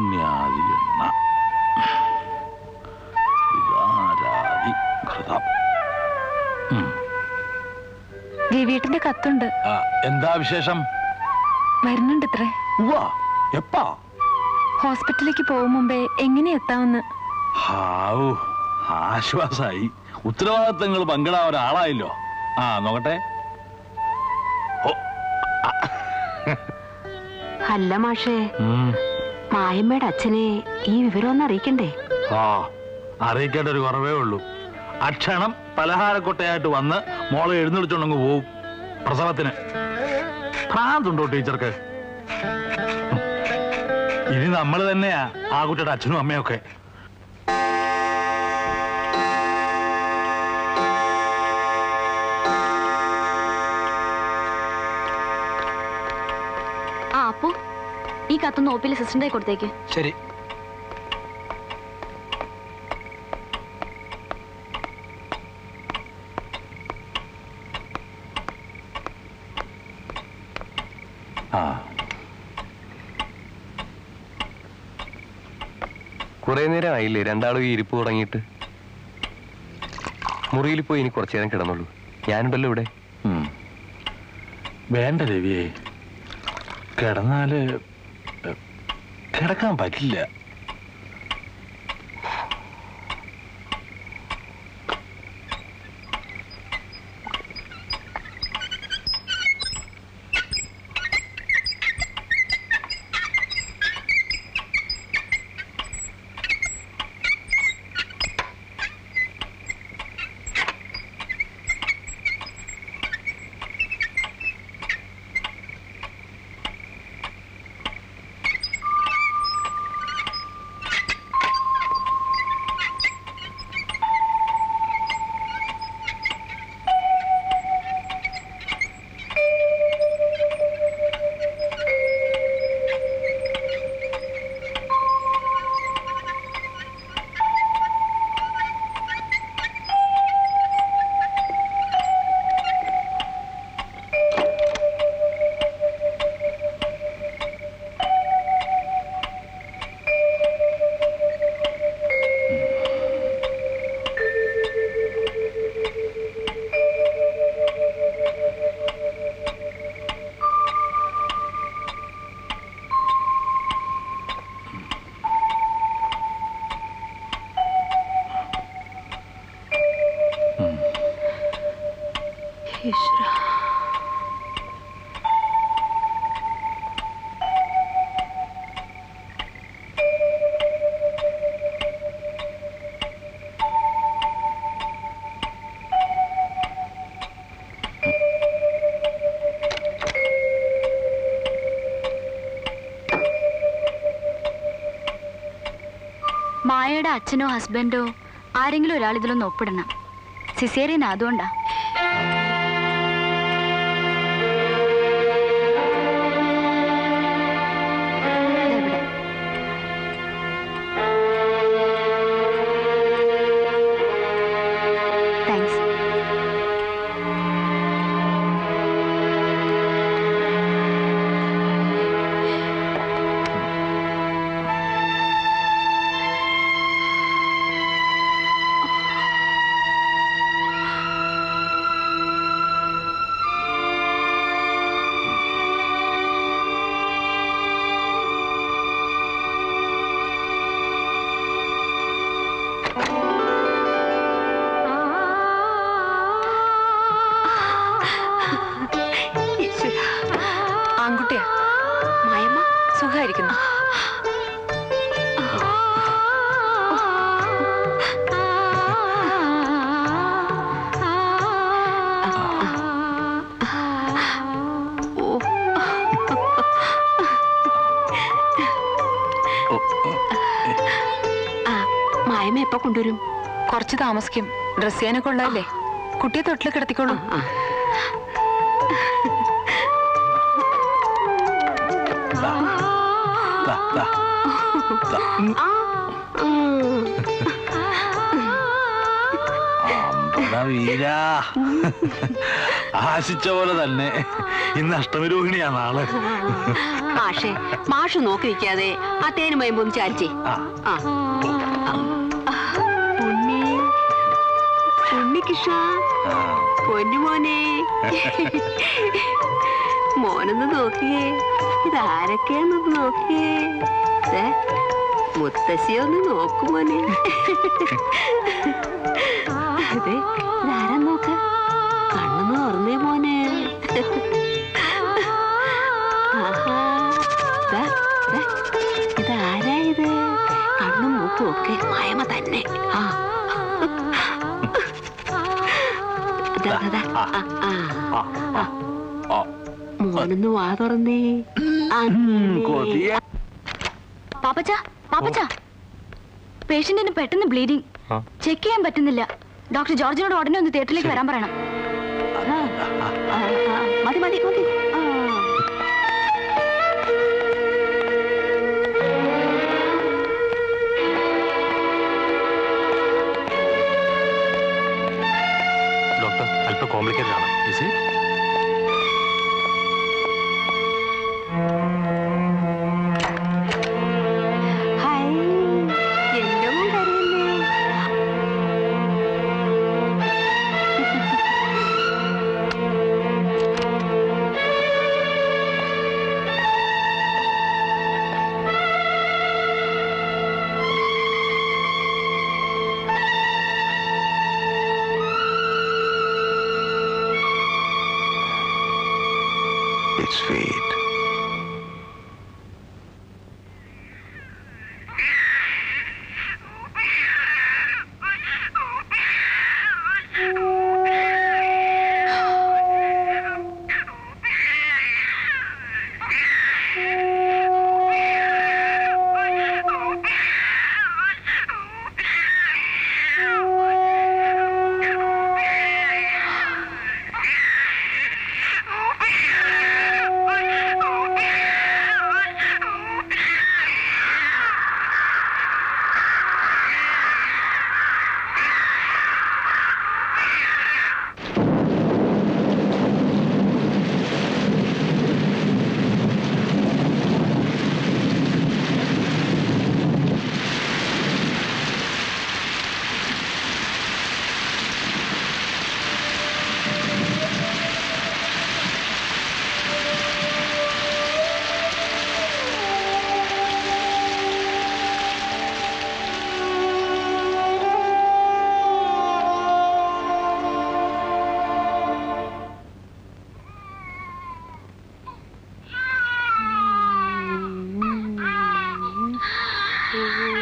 പുണ്യാദി എണ്ണ ഇതാരാതി ഘൃതം ഉം. രവിയേട്ടന്റെ കത്തുണ്ട് ആ, എന്താ വിശേഷം വരുന്നുണ്ട് ഇത്രേ ഉവ്വ എപ്പാ ഹോസ്പിറ്റലിലേക്ക് പോകും മുമ്പേ എങ്ങനെ എത്താമെന്ന് ഹാവു ആശ്വാസായി ഉത്തരവാദിത്തങ്ങൾ പങ്കിടാൻ ഒരാളായല്ലോ ആ നോക്കട്ടെ ഓ, അല്ല മാഷേ ഉം. മായമ്മയുടെ അച്ഛനെ ഈ വിവരം ഒന്ന് അറിയിക്കണ്ടേ ആ അറിയിക്കേണ്ട ഒരു കുറവേ ഉള്ളൂ അക്ഷണം പലഹാരക്കൊട്ടയായിട്ട് വന്ന് മോളെ എഴുന്നള്ളിച്ചോണ്ടങ്ങ് പോവും പ്രസവത്തിന് ഭ്രാന്തുണ്ടോ ടീച്ചർക്ക് ഇനി നമ്മൾ തന്നെയാ ആ കുട്ടിയുടെ അച്ഛനും അമ്മയൊക്കെ ആ അപ്പു ഈ കത്തൊന്ന് ഓപ്പിലെ സിസ്റ്ററിന്റെ കൊടുത്തേക്ക് ശരി ആ കുറെ നേരം ആയില്ലേ രണ്ടാളും ഈ ഇരിപ്പ് തുടങ്ങിയിട്ട് മുറിയിൽ പോയി ഇനി കുറച്ചു നേരം കിടന്നുള്ളൂ ഞാനുണ്ടല്ലോ ഇവിടെ ഉം. വേണ്ട രവിയെ കിടന്നാല് എ, കിടക്കാൻ പറ്റില്ല മായയുടെ അച്ഛനോ ഹസ്ബൻഡോ ആരെങ്കിലും ഒരാൾ ഇതിലൊന്ന് ഒപ്പിടണം സിസേറിയൻ അതുകൊണ്ടാ ഇതെവിടെ? താങ്ക്സ് ആൺകുട്ടിയാ മായമ്മ സുഖായിരിക്കുന്നു ആ മായമ്മ എപ്പോ കൊണ്ടുവരും കുറച്ച് താമസിക്കും ഡ്രസ് ചെയ്യാനൊക്കെ ഉള്ളതല്ലേ കുട്ടിയെ തൊട്ടിൽ കിടത്തിക്കോളൂ ദാ, ദാ, ദാ. ഉം. അമ്മ അമ്പട വീര ആശിച്ച പോലെ തന്നെ ഇന്ന് അഷ്ടമി രോഹിണിയാ നാളെ മാഷേ മാഷ് നോക്കി നിൽക്കാതെ ആ തേനും മയമ്പ് ഒന്ന് ചാരിച്ചേ ആ ആ ആ. ഉണ്ണി ഉണ്ണികൃഷ്ണ ആ. പൊന്നുമോനെ മോനൊന്ന് നോക്കിയേ ഇതാരൊക്കെയാന്നൊന്ന് നോക്കിയേ ദേ, മുത്തശ്ശിയൊന്ന് നോക്കുമോനെ അതെ ഇതാരാ നോക്ക് കണ്ണൊന്ന് തുറന്നേ മോനെ ആഹാ. ദാ, ദാ, ഇതാരാ ഇത് കണ്ണും മൂക്കും ഒക്കെ മായമ തന്നെ ആ ദാ, ദാ, ദാ. ആ, ആ. ആ, ആ, ആ. മോനൊന്ന് വാ തുറന്നേ ഉം, കൊതിയ പാപ്പച്ച പാപ്പച്ച പേഷ്യന്റിന് പെട്ടെന്ന് ബ്ലീഡിംഗ് ആ. ചെക്ക് ചെയ്യാൻ പറ്റുന്നില്ല ഡോക്ടർ ജോർജിനോട് ഉടനെ ഒന്ന് തിയേറ്ററിലേക്ക് വരാൻ പറയണം ആ, ആ, ആ, മതി മതി മതി ആ. ഡോക്ടർ അല്പം കോംപ്ലിക്കേറ്റഡ് ആണ് Is it? ഹായ് എന്റെ മോൻ കരയുന്നേ ഇറ്റ്സ് ഫേറ്റ് ഉം.